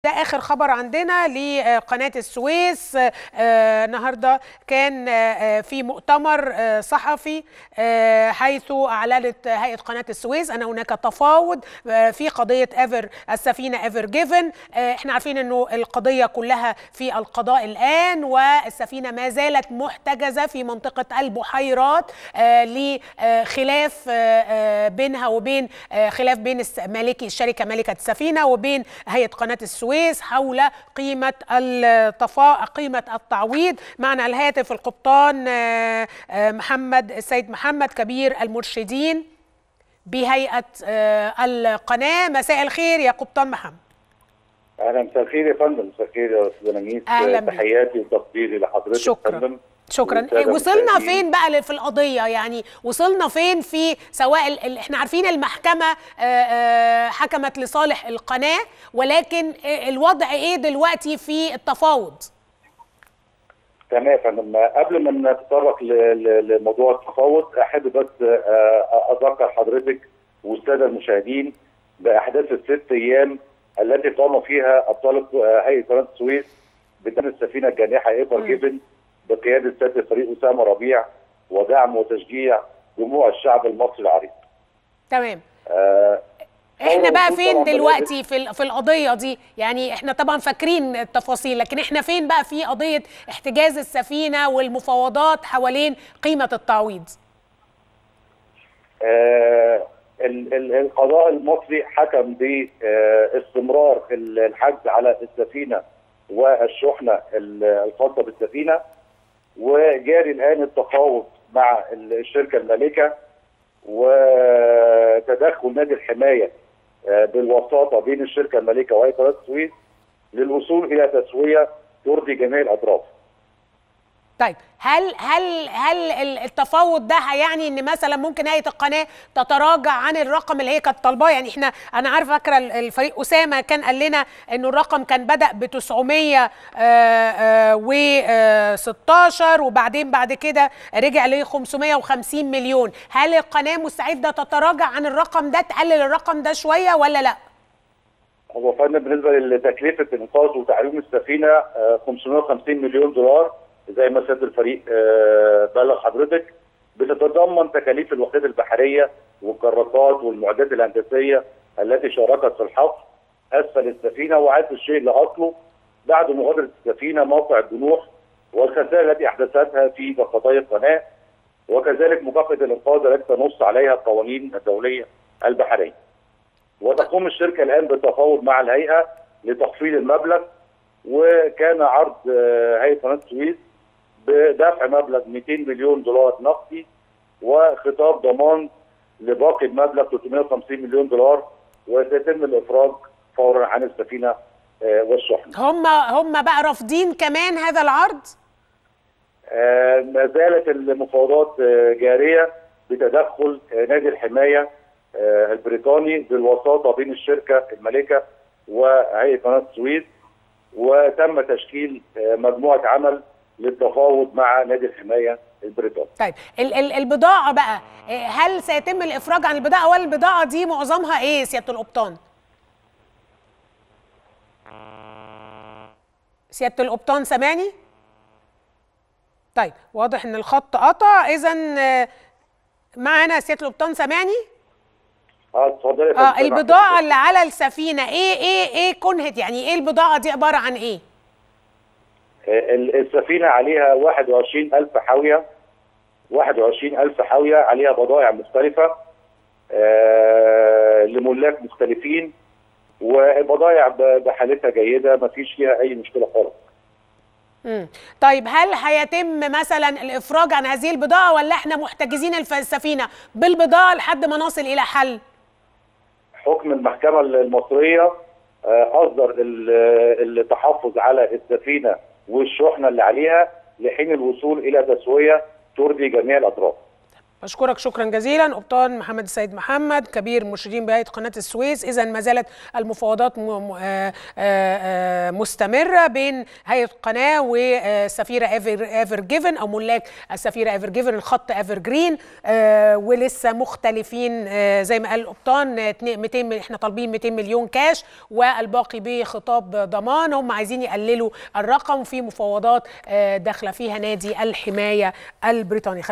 ده اخر خبر عندنا لقناه السويس آه، النهارده كان آه، في مؤتمر آه، صحفي آه، حيث اعلنت هيئه قناه السويس ان هناك تفاوض آه، في قضيه ايفر السفينه ايفر جيفن احنا عارفين انه القضيه كلها في القضاء الان والسفينه ما زالت محتجزه في منطقه البحيرات آه، لخلاف آه، آه، بينها وبين آه، خلاف بين الس- مالكي الشركه مالكه السفينه وبين هيئه قناه السويس حول قيمه التفا قيمه التعويض معنا على الهاتف القبطان آه، آه، محمد السيد محمد كبير المرشدين بهيئه آه، القناه مساء الخير يا قبطان محمد اهلا مساء الخير يا فندم مساء الخير يا استاذ نميس أهلا بك. تحياتي وتقديري لحضرتك شكراً. يا فندم شكرا والسادة وصلنا المشاهدين. فين بقى في القضيه يعني وصلنا فين في سواء ال- ال- احنا عارفين المحكمه آه، آه، حكمت لصالح القناه ولكن آه، الوضع ايه دلوقتي في التفاوض تمام يا فندم قبل ما نتطرق ل- ل- لموضوع التفاوض احب بس آه، اذكر حضرتك والساده المشاهدين باحداث الست ايام التي قام فيها ابطال آه، هيئه قناه السويس بدم السفينه الجانحه ايفر مم. جيفن بقياده سياده الفريق اسامه ربيع ودعم وتشجيع جموع الشعب المصري العريق. تمام آه، احنا هو بقى المفروض فين طبعاً دلوقتي في ال- في القضيه دي يعني احنا طبعا فاكرين التفاصيل لكن احنا فين بقى في قضيه احتجاز السفينه والمفاوضات حوالين قيمه التعويض آه، ال- ال- القضاء المصري حكم باستمرار الحجز على السفينه والشحنه ال- الخاصه بالسفينه وجاري الان التفاوض مع ال- الشركه المالكه وتدخل نادي الحمايه آه، بالوساطه بين الشركه المالكه وهيئه قناه السويس للوصول الى تسويه ترضي جميع الاطراف. طيب هل هل هل ال- التفاوض ده هيعني ان مثلا ممكن هيئه القناه تتراجع عن الرقم اللي هي كانت طالباه يعني احنا انا عارفه فاكره ال- الفريق اسامه كان قال لنا انه الرقم كان بدا ب 916 وبعدين بعد كده رجع ل 550 مليون هل القناه مستعده تتراجع عن الرقم ده تقلل الرقم ده شويه ولا لا هو فندم بالنسبه لتكلفه انقاذ وتعليم السفينه آه، 550 مليون دولار زي ما سياده الفريق آه، بلغ حضرتك بتتضمن تكاليف الوحدات البحريه والكراكات والمعدات الهندسيه التي شاركت في الحفر اسفل السفينه وعاد الشيء لاصله بعد مغادره السفينه موقع الجنوح والخسائر التي احدثتها في قضايا القناه وكذلك مكافاه الانقاذ التي تنص عليها القوانين الدوليه البحريه. وتقوم الشركه الان بالتفاوض مع الهيئه لتخفيض المبلغ وكان عرض آه، هيئه قناه السويس بدفع مبلغ 200 مليون دولار نقدي وخطاب ضمان لباقي المبلغ 350 مليون دولار وسيتم الافراج فورا عن السفينه آه، والشحنه. هم هم بقى رافضين كمان هذا العرض آه، ما زالت المفاوضات آه، جاريه بتدخل آه، نادي الحمايه آه، البريطاني بالوساطه بين الشركه المالكه وهيئه قناه السويس وتم تشكيل آه، مجموعه عمل للتفاوض مع نادي الحمايه البريطاني. طيب ال ال البضاعة بقى إيه، هل سيتم الإفراج عن البضاعة ولا البضاعة دي معظمها إيه سيادة القبطان؟ سيادة القبطان سامعني؟ طيب واضح إن الخط قطع إذا معنا سيادة القبطان سامعني؟ اه اتفضلي يا اه فندم. البضاعة اللي على السفينة إيه إيه إيه كنهت يعني إيه البضاعة دي عبارة عن إيه؟ آه، ال- السفينه عليها 21000 حاويه 21000 حاويه عليها بضائع مختلفه آه، لملاك مختلفين والبضائع ب- بحالتها جيده ما فيش فيها اي مشكله خالص. مم. طيب هل هيتم مثلا الافراج عن هذه البضاعه ولا احنا محتجزين الف- السفينه بالبضاعه لحد ما نصل الى حل حكم المحكمة المصرية آه، أصدر ال- التحفظ على السفينة والشحنة اللي عليها لحين الوصول إلى تسوية ترضي جميع الأطراف. بشكرك شكرا جزيلا قبطان محمد السيد محمد كبير مرشدين بهيئه قناه السويس اذا ما زالت المفاوضات م... م... آه آه آه مستمره بين هيئه القناه والسفيره ايفر ايفر جيفن او ملاك السفيره ايفر جيفن الخط ايفر جرين ولسه مختلفين زي ما قال القبطان 200 احنا طالبين 200 مليون كاش والباقي بخطاب ضمان هم عايزين يقللوا الرقم في مفاوضات داخله فيها نادي الحمايه البريطاني